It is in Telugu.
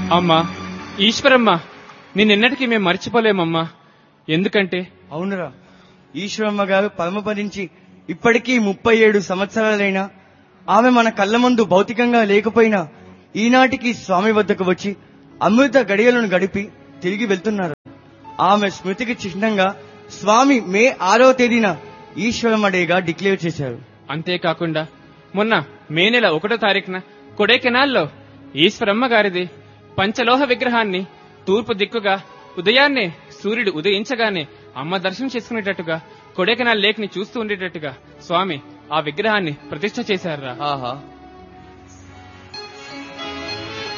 అమ్మా ఈశ్వరమ్మ నిన్నెన్నటికీ మేము మర్చిపోలేమమ్మా ఎందుకంటే అవునురా ఈశ్వరమ్మ గారు పరమపదించి ఇప్పటికీ ముప్పై ఏడు సంవత్సరాలైనా ఆమె మన కళ్ళ ముందు భౌతికంగా లేకపోయినా ఈనాటికి స్వామి వద్దకు వచ్చి అమృత గడియలను గడిపి తిరిగి వెళ్తున్నారు ఆమె స్మృతికి చిహ్నంగా స్వామి మే ఆరో తేదీన ఈశ్వరమ్మ డేగా డిక్లేర్ చేశారు అంతేకాకుండా మొన్న మే నెల ఒకటో తారీఖున కొడైకెనాల్లో ఈశ్వరమ్మ గారిది పంచలోహ విగ్రహాన్ని తూర్పు దిక్కుగా ఉదయాన్నే సూర్యుడు ఉదయించగానే అమ్మ దర్శనం చేసుకునేటట్టుగా కొడైకెనాల్ లేక్ ని చూస్తూ ఉండేటట్టుగా స్వామి ఆ విగ్రహాన్ని ప్రతిష్ఠ చేశారా ఆహా